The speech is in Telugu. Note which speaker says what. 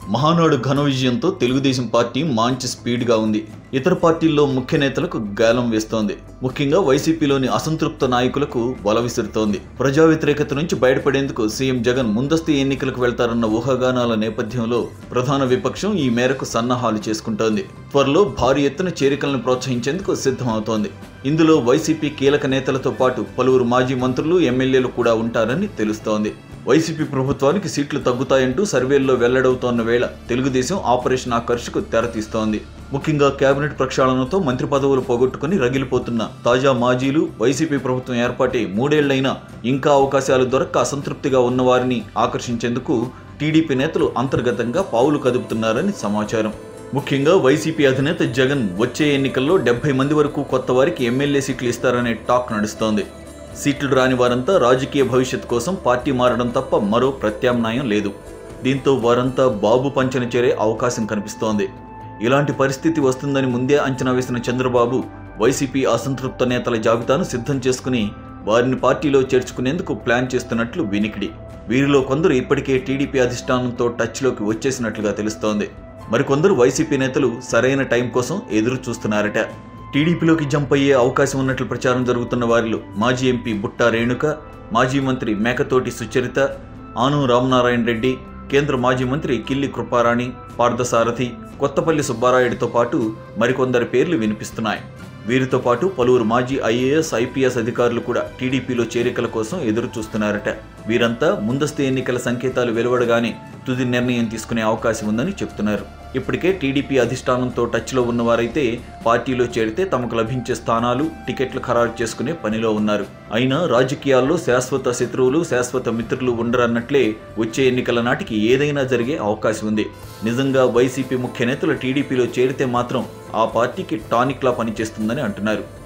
Speaker 1: మహానాడు ఘన విజయంతో తెలుగుదేశం పార్టీ మంచి స్పీడ్గా ఉంది ఇతర పార్టీల్లో ముఖ్య నేతలకు గాలం వేస్తోంది ముఖ్యంగా వైసీపీలోని అసంతృప్త నాయకులకు బల విసురుతోంది ప్రజా వ్యతిరేకత నుంచి బయటపడేందుకు సీఎం జగన్ ముందస్తు ఎన్నికలకు వెళ్తారన్న ఊహాగానాల నేపథ్యంలో ప్రధాన విపక్షం ఈ మేరకు సన్నాహాలు చేసుకుంటోంది త్వరలో భారీ ఎత్తున చేరికలను ప్రోత్సహించేందుకు సిద్ధమవుతోంది ఇందులో వైసీపీ కీలక నేతలతో పాటు పలువురు మాజీ మంత్రులు ఎమ్మెల్యేలు కూడా ఉంటారని తెలుస్తోంది వైసీపీ ప్రభుత్వానికి సీట్లు తగ్గుతాయంటూ సర్వేల్లో వెల్లడవుతోన్న వేళ తెలుగుదేశం ఆపరేషన్ ఆకర్షకు తెరతీస్తోంది ముఖ్యంగా కేబినెట్ ప్రక్షాళనతో మంత్రి పదవులు పోగొట్టుకుని రగిలిపోతున్న తాజా మాజీలు వైసీపీ ప్రభుత్వం ఏర్పాటై మూడేళ్లైనా ఇంకా అవకాశాలు దొరక్క అసంతృప్తిగా ఉన్నవారిని ఆకర్షించేందుకు టీడీపీ నేతలు అంతర్గతంగా పావులు కదుపుతున్నారని సమాచారం ముఖ్యంగా వైసీపీ అధినేత జగన్ వచ్చే ఎన్నికల్లో డెబ్బై మంది వరకు కొత్త వారికి ఎమ్మెల్యే సీట్లు ఇస్తారనే టాక్ నడుస్తోంది సీట్లు రాని వారంతా రాజకీయ భవిష్యత్ కోసం పార్టీ మారడం తప్ప మరో ప్రత్యామ్నాయం లేదు దీంతో వారంతా బాబు పంచన చేరే అవకాశం కనిపిస్తోంది ఇలాంటి పరిస్థితి వస్తుందని ముందే అంచనా వేసిన చంద్రబాబు వైసీపీ అసంతృప్త నేతల జాబితాను సిద్ధం చేసుకుని వారిని పార్టీలో చేర్చుకునేందుకు ప్లాన్ చేస్తున్నట్లు వినికిడి వీరిలో కొందరు ఇప్పటికే టీడీపీ అధిష్టానంతో టచ్లోకి వచ్చేసినట్లుగా తెలుస్తోంది మరికొందరు వైసీపీ నేతలు సరైన టైం కోసం ఎదురు చూస్తున్నారట టీడీపీలోకి జంప్ అయ్యే అవకాశం ఉన్నట్లు ప్రచారం జరుగుతున్న వారిలో మాజీ ఎంపీ బుట్టా రేణుక మాజీ మంత్రి మేకతోటి సుచరిత ఆను రామనారాయణ రెడ్డి కేంద్ర మాజీ మంత్రి కిల్లి కృపారాణి పార్థసారథి కొత్తపల్లి సుబ్బారాయుడితో పాటు మరికొందరి పేర్లు వినిపిస్తున్నాయి వీరితో పాటు పలువురు మాజీ ఐఏఎస్ ఐపీఎస్ అధికారులు కూడా టీడీపీలో చేరికల కోసం ఎదురు చూస్తున్నారట వీరంతా ముందస్తు ఎన్నికల సంకేతాలు వెలువడగానే తుది నిర్ణయం తీసుకునే అవకాశం ఉందని చెప్తున్నారు ఇప్పటికే టీడీపీ అధిష్టానంతో టచ్లో ఉన్నవారైతే పార్టీలో చేరితే తమకు లభించే స్థానాలు టికెట్లు ఖరారు చేసుకునే పనిలో ఉన్నారు అయినా రాజకీయాల్లో శాశ్వత శత్రువులు శాశ్వత మిత్రులు ఉండరన్నట్లే వచ్చే ఎన్నికల నాటికి ఏదైనా జరిగే అవకాశం ఉంది నిజంగా వైసీపీ ముఖ్య నేతలు టీడీపీలో చేరితే మాత్రం ఆ పార్టీకి టానిక్లా పనిచేస్తుందని అంటున్నారు